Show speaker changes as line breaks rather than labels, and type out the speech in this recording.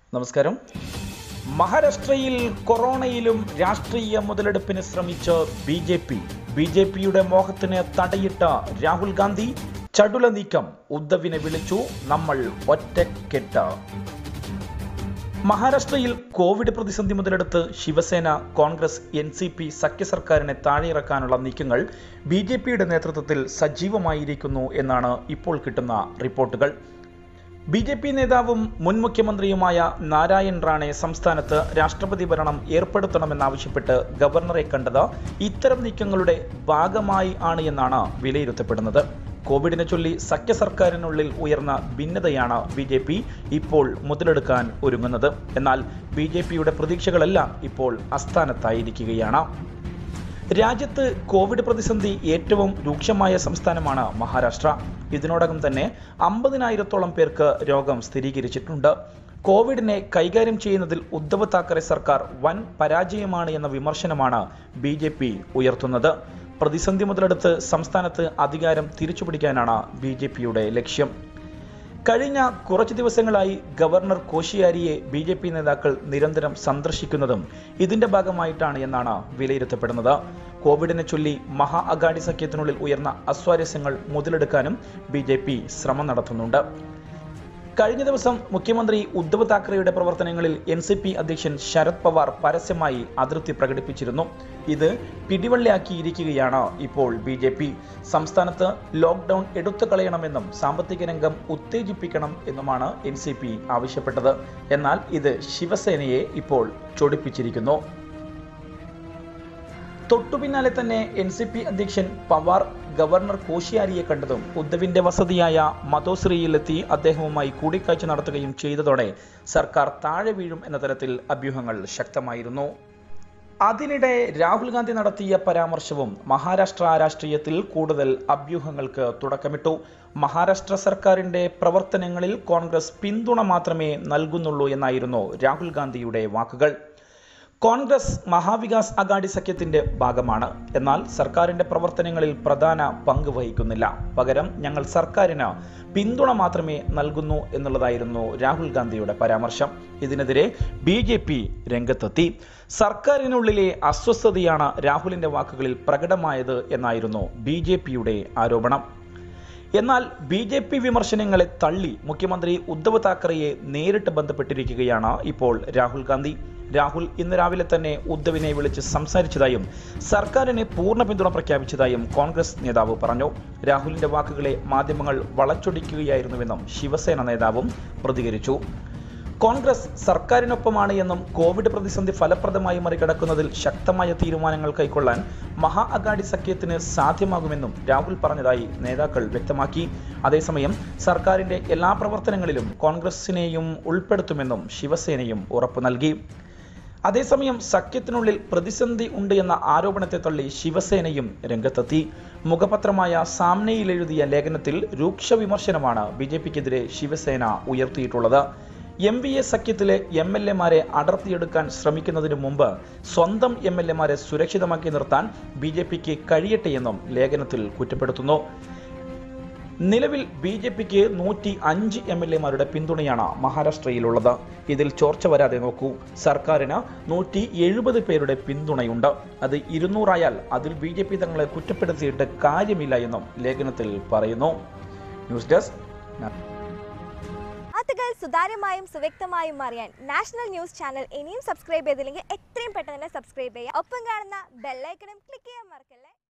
നമസ്കാരം മഹാരാഷ്ട്രയിൽ കൊറോണയിലും രാഷ്ട്രീയ മുതലെടുപ്പിന് ശ്രമിച്ച B J P B J പിയുടെ മോഹത്തിന് തടയിട്ട രാഹുൽ ഗാന്ധി ചടുല നീക്കം ഉദ്ധവിനെ വിളിച്ചു നമ്മൾ ഒറ്റക്കെട്ട് മഹാരാഷ്ട്രയിൽ കോവിഡ് പ്രതിസന്ധി മുതലെടുത്ത് Shiv Sena Congress N C P സഖ്യ സർക്കാരിനെ താഴെയിറക്കാനുള്ള നീക്കങ്ങൾ ബി ജെ പിയുടെ നേതൃത്വത്തിൽ സജീവമായിരിക്കുന്നു എന്നാണ് ഇപ്പോൾ കിട്ടുന്ന റിപ്പോർട്ടുകൾ ബി ജെ പി നേതാവും മുൻ മുഖ്യമന്ത്രിയുമായ നാരായൺ റാണെ സംസ്ഥാനത്ത് രാഷ്ട്രപതി ഭരണം ഏർപ്പെടുത്തണമെന്നാവശ്യപ്പെട്ട് ഗവർണറെ കണ്ടത് ഇത്തരം നീക്കങ്ങളുടെ ഭാഗമായി ആണ് എന്നാണ് വിലയിരുത്തപ്പെടുന്നത് കോവിഡിനെ ചൊല്ലി സഖ്യ സർക്കാരിനുള്ളിൽ ഉയർന്ന ഭിന്നതയാണ് ബി ജെ പി ഇപ്പോൾ മുതലെടുക്കാൻ ഒരുങ്ങുന്നത് എന്നാൽ ബി ജെ പിയുടെ പ്രതീക്ഷകളെല്ലാം ഇപ്പോൾ അസ്ഥാനത്തായിരിക്കുകയാണ് രാജ്യത്ത് കോവിഡ് പ്രതിസന്ധി ഏറ്റവും രൂക്ഷമായ സംസ്ഥാനമാണ് മഹാരാഷ്ട്ര ഇതിനോടകം തന്നെ അമ്പതിനായിരത്തോളം പേർക്ക് രോഗം സ്ഥിരീകരിച്ചിട്ടുണ്ട് കോവിഡിനെ കൈകാര്യം ചെയ്യുന്നതിൽ ഉദ്ധവ് താക്കറെ സർക്കാർ വൻ പരാജയമാണ് എന്ന വിമർശനമാണ് ബി ജെ പി ഉയർത്തുന്നത് പ്രതിസന്ധി മുതലെടുത്ത് സംസ്ഥാനത്ത് അധികാരം തിരിച്ചുപിടിക്കാനാണ് ബി ജെ പിയുടെ ലക്ഷ്യം കഴിഞ്ഞ കുറച്ച് ദിവസങ്ങളായി governor Koshyari B J P നേതാക്കൾ നിരന്തരം സന്ദർശിക്കുന്നതും ഇതിന്റെ ഭാഗമായിട്ടാണ് എന്നാണ് വിലയിരുത്തപ്പെടുന്നത് കോവിഡിനെ ചൊല്ലി മഹാ അഗാഡി സഖ്യത്തിനുള്ളിൽ ഉയർന്ന അസ്വാരസ്യങ്ങൾ മുതലെടുക്കാനും ബി ജെ പി ശ്രമം നടത്തുന്നുണ്ട് കഴിഞ്ഞ ദിവസം മുഖ്യമന്ത്രി ഉദ്ധവ് താക്കറെയുടെ പ്രവർത്തനങ്ങളിൽ എൻ സി പി അധ്യക്ഷൻ ശരത് പവാർ പരസ്യമായി അതൃപ്തി പ്രകടിപ്പിച്ചിരുന്നു ഇത് പിടിവള്ളിയാക്കിയിരിക്കുകയാണ് ഇപ്പോൾ ബി ജെ പി സംസ്ഥാനത്ത് ലോക്ക്ഡൌൺ എടുത്തു കളയണമെന്നും സാമ്പത്തിക രംഗം ഉത്തേജിപ്പിക്കണം എന്നുമാണ് എൻ സി പി ആവശ്യപ്പെട്ടത് എന്നാൽ ഇത് ശിവസേനയെ ഇപ്പോൾ ചൊടിപ്പിച്ചിരിക്കുന്നു തൊട്ടുപിന്നാലെ തന്നെ എൻ സി പി അധ്യക്ഷൻ പവാർ ഗവർണർ കോശിയാരിയെ കണ്ടതും ഉദ്ധവിന്റെ വസതിയായ മതോശ്രീയിലെത്തി അദ്ദേഹവുമായി കൂടിക്കാഴ്ച നടത്തുകയും ചെയ്തതോടെ സർക്കാർ താഴെ വീഴും എന്ന തരത്തിൽ അഭ്യൂഹങ്ങൾ ശക്തമായിരുന്നു അതിനിടെ രാഹുൽ ഗാന്ധി നടത്തിയ പരാമർശവും മഹാരാഷ്ട്ര രാഷ്ട്രീയത്തിൽ കൂടുതൽ അഭ്യൂഹങ്ങൾക്ക് തുടക്കമിട്ടു മഹാരാഷ്ട്ര സർക്കാരിന്റെ പ്രവർത്തനങ്ങളിൽ കോൺഗ്രസ് പിന്തുണ മാത്രമേ നൽകുന്നുള്ളൂ എന്നായിരുന്നു രാഹുൽ ഗാന്ധിയുടെ വാക്കുകൾ കോൺഗ്രസ് മഹാവികാസ് അഗാഡി സഖ്യത്തിന്റെ ഭാഗമാണ് എന്നാൽ സർക്കാരിന്റെ പ്രവർത്തനങ്ങളിൽ പ്രധാന പങ്ക് വഹിക്കുന്നില്ല പകരം ഞങ്ങൾ സർക്കാരിന് പിന്തുണ മാത്രമേ നൽകുന്നു എന്നുള്ളതായിരുന്നു രാഹുൽ ഗാന്ധിയുടെ പരാമർശം ഇതിനെതിരെ ബി ജെ പി രംഗത്തെത്തി സർക്കാരിനുള്ളിലെ അസ്വസ്ഥതയാണ് രാഹുലിന്റെ വാക്കുകളിൽ പ്രകടമായത് എന്നായിരുന്നു ബി ജെ പിയുടെ ആരോപണം എന്നാൽ ബി ജെ പി വിമർശനങ്ങളെ തള്ളി മുഖ്യമന്ത്രി ഉദ്ധവ് താക്കറെയെ നേരിട്ട് ബന്ധപ്പെട്ടിരിക്കുകയാണ് ഇപ്പോൾ രാഹുൽ ഗാന്ധി രാഹുൽ ഇന്ന് രാവിലെ തന്നെ ഉദ്ധവിനെ വിളിച്ച് സംസാരിച്ചതായും സർക്കാരിന് പൂർണ്ണ പിന്തുണ പ്രഖ്യാപിച്ചതായും കോൺഗ്രസ് നേതാവ് പറഞ്ഞു രാഹുലിന്റെ വാക്കുകളെ മാധ്യമങ്ങൾ വളച്ചൊടിക്കുകയായിരുന്നുവെന്നും ശിവസേന നേതാവും പ്രതികരിച്ചു കോൺഗ്രസ് സർക്കാരിനൊപ്പമാണ് എന്നും കോവിഡ് പ്രതിസന്ധി ഫലപ്രദമായി മറികടക്കുന്നതിൽ ശക്തമായ തീരുമാനങ്ങൾ കൈക്കൊള്ളാൻ മഹാ അഗാഡി സഖ്യത്തിന് സാധ്യമാകുമെന്നും രാഹുൽ പറഞ്ഞതായി നേതാക്കൾ വ്യക്തമാക്കി അതേസമയം സർക്കാരിന്റെ എല്ലാ പ്രവർത്തനങ്ങളിലും കോൺഗ്രസിനെയും ഉൾപ്പെടുത്തുമെന്നും ശിവസേനയും ഉറപ്പു നൽകി അതേസമയം സഖ്യത്തിനുള്ളിൽ പ്രതിസന്ധി ഉണ്ട് എന്ന ആരോപണത്തെ തള്ളി ശിവസേനയും രംഗത്തെത്തി മുഖപത്രമായ സാമ്നയിൽ എഴുതിയ ലേഖനത്തിൽ രൂക്ഷ വിമർശനമാണ് ബി ജെ പിക്കെതിരെ ശിവസേന ഉയർത്തിയിട്ടുള്ളത് എം വി എ സഖ്യത്തിലെ എം എൽ എമാരെ അടർത്തിയെടുക്കാൻ ശ്രമിക്കുന്നതിന് മുമ്പ് സ്വന്തം എം എൽ എമാരെ സുരക്ഷിതമാക്കി നിർത്താൻ ബി ജെ പിക്ക് കഴിയട്ടെയെന്നും ലേഖനത്തിൽ കുറ്റപ്പെടുത്തുന്നു നിലവിൽ ബി ജെ പിക്ക് നൂറ്റി അഞ്ച് എം എൽ എമാരുടെ പിന്തുണയാണ് മഹാരാഷ്ട്രയിലുള്ളത് ഇതിൽ ചോർച്ച വരാതെ നോക്കൂ സർക്കാരിന് നൂറ്റി എഴുപത് പേരുടെ പിന്തുണയുണ്ട് അത് ഇരുന്നൂറായാൽ അതിൽ ബി ജെ പി തങ്ങളെ കുറ്റപ്പെടുത്തിയിട്ട് കാര്യമില്ല എന്നും ലേഖനത്തിൽ പറയുന്നു ന്യൂസ് ഡെസ്ക്
വാർത്തകൾ സുതാര്യമായും സുവ്യക്തമായും അറിയാൻ നാഷണൽ ന്യൂസ് ചാനൽ ഇനിയും സബ്സ്ക്രൈബ് ചെയ്തില്ലെങ്കിൽ എത്രയും പെട്ടെന്ന് തന്നെ സബ്സ്ക്രൈബ് ചെയ്യുക ഒപ്പം കാണുന്ന ബെല്ലൈക്കണും ക്ലിക്ക് ചെയ്യാൻ മറക്കല്ലേ